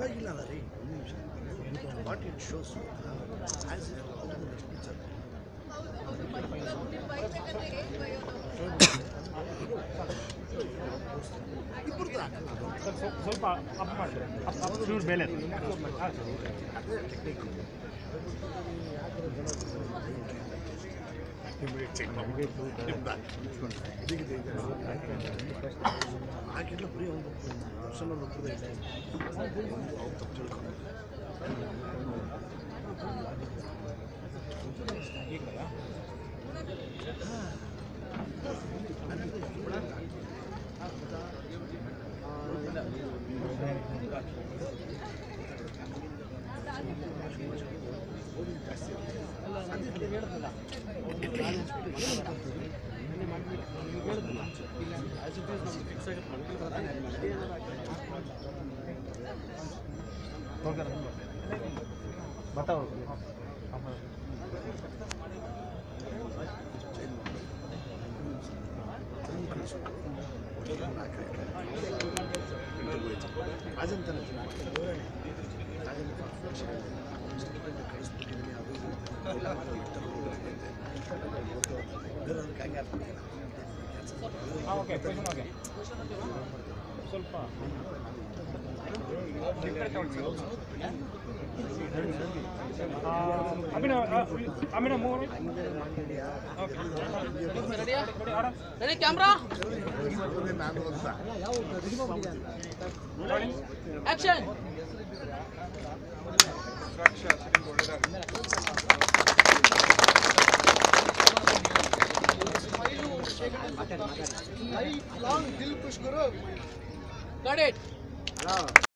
ಪರವಾಗಿಲ್ಲ ಅಲ್ಲ ರೀ ಒಂದು ನಿಮಿಷ what it shows as picture ಇಬ್ಬರದ್ದು ಹಾಕಲ್ಲ ಸ್ವಲ್ಪ ಸ್ವಲ್ಪ ಅಪ್ ಮಾಡ್ತಾರೆ ಅಪ್ ಅಪ್ ಚೂರು ಮೇಲೆ ಹಾಂ ಅದೇ ಟೆಕ್ನಿಕ್ ಹಾಕಿಟ್ಲ ಬರೀ ಒಂದು ದರ್ಶನ ಒಬ್ಬರದೇ ಇದೆ ಅವ್ರು ತಪ್ಪು ತಿಳ್ಕೊಂಡು ಬರ್ತಾವ ರಾಜಂತನ ಕಳಿಸ್ಬಿಟ್ಟಿದ್ದೀನಿ ಅದು ಇದು ಎಲ್ಲ ಮಾಡಿ ಬಿಟ್ಟರು ಬೇರೆ ಅದಕ್ಕೆ ಹಂಗೆ ಅರ್ಥ ಆಗಿಲ್ಲ. ಹಾಂ ಓಕೆ ಕ್ವಶನ್ ಓಕೆ ಸ್ವಲ್ಪ ಅಭಿನವ್ ಅಭಿನವ್ ಮೂರು ರೆಡಿ ಕ್ಯಾಮ್ರಾ ಇಬ್ಬರೇ ನಾನು ಅಂತ ಆಕ್ಷನ್ ಗಾಟ್ ಇಟ್